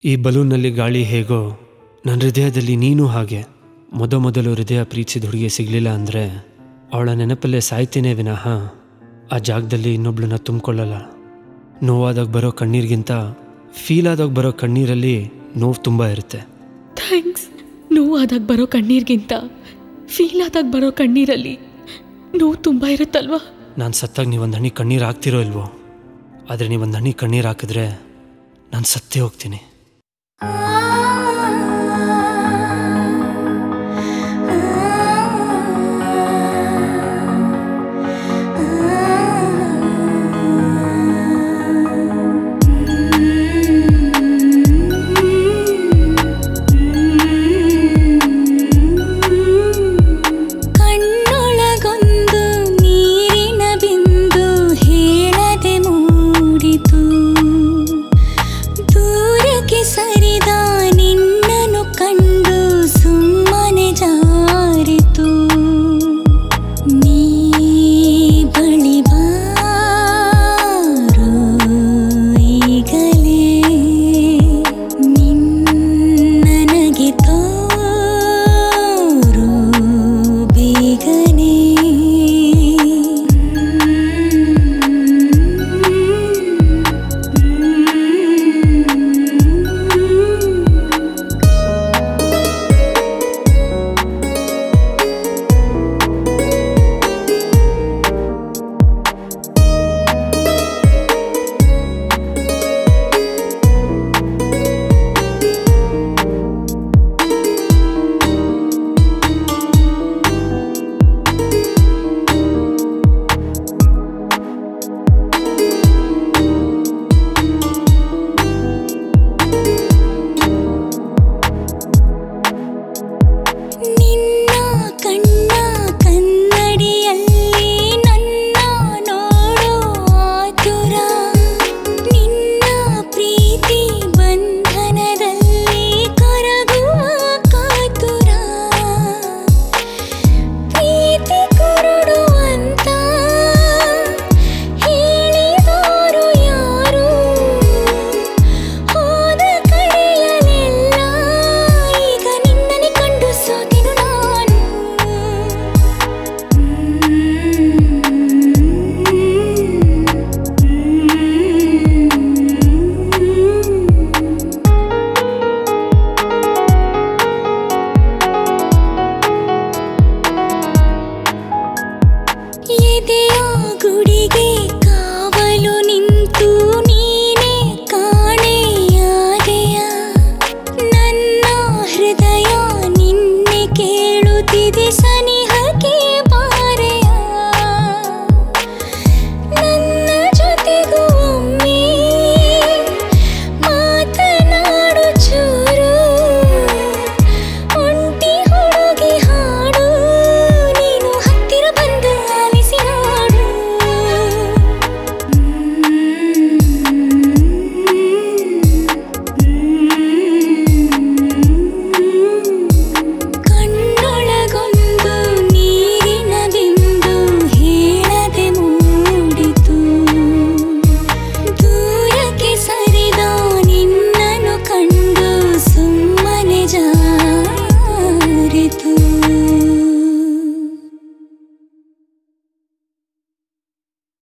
ಈ ಬಲೂನ್ನಲ್ಲಿ ಗಾಳಿ ಹೇಗೋ ನನ್ನ ಹೃದಯದಲ್ಲಿ ನೀನು ಹಾಗೆ ಮೊದ ಮೊದಲು ಹೃದಯ ಪ್ರೀತಿಸಿದ ಹುಡುಗಿ ಸಿಗಲಿಲ್ಲ ಅಂದರೆ ಅವಳ ನೆನಪಲ್ಲೇ ಸಾಯ್ತೇನೆ ವಿನಃ ಆ ಜಾಗದಲ್ಲಿ ಇನ್ನೊಬ್ಳನ್ನ ತುಂಬಿಕೊಳ್ಳಲ್ಲ ನೋವಾದಾಗ ಬರೋ ಕಣ್ಣೀರಿಗಿಂತ ಫೀಲ್ ಆದಾಗ ಬರೋ ಕಣ್ಣೀರಲ್ಲಿ ನೋವು ತುಂಬ ಇರುತ್ತೆ ಥ್ಯಾಂಕ್ಸ್ ನೋವಾದಾಗ ಬರೋ ಕಣ್ಣೀರಿಗಿಂತ ಫೀಲ್ ಆದಾಗ ಬರೋ ಕಣ್ಣೀರಲ್ಲಿ ನೋವು ತುಂಬ ಇರುತ್ತಲ್ವಾ ನಾನು ಸತ್ತಾಗ ನೀವೊಂದು ಹನಿ ಕಣ್ಣೀರು ಹಾಕ್ತಿರೋ ಇಲ್ವೋ ಆದರೆ ನೀವೊಂದು ಹನಿ ಕಣ್ಣೀರು ಹಾಕಿದ್ರೆ ನಾನು ಸತ್ತೇ ಹೋಗ್ತೀನಿ ಕಣ್ಣೊಳಗೊಂದು ನೀರಿನ ಬಿಂದು ಹೇಳದೆ ಮೂಡಿತು ದೂರಕ್ಕೆ ಸರಿದ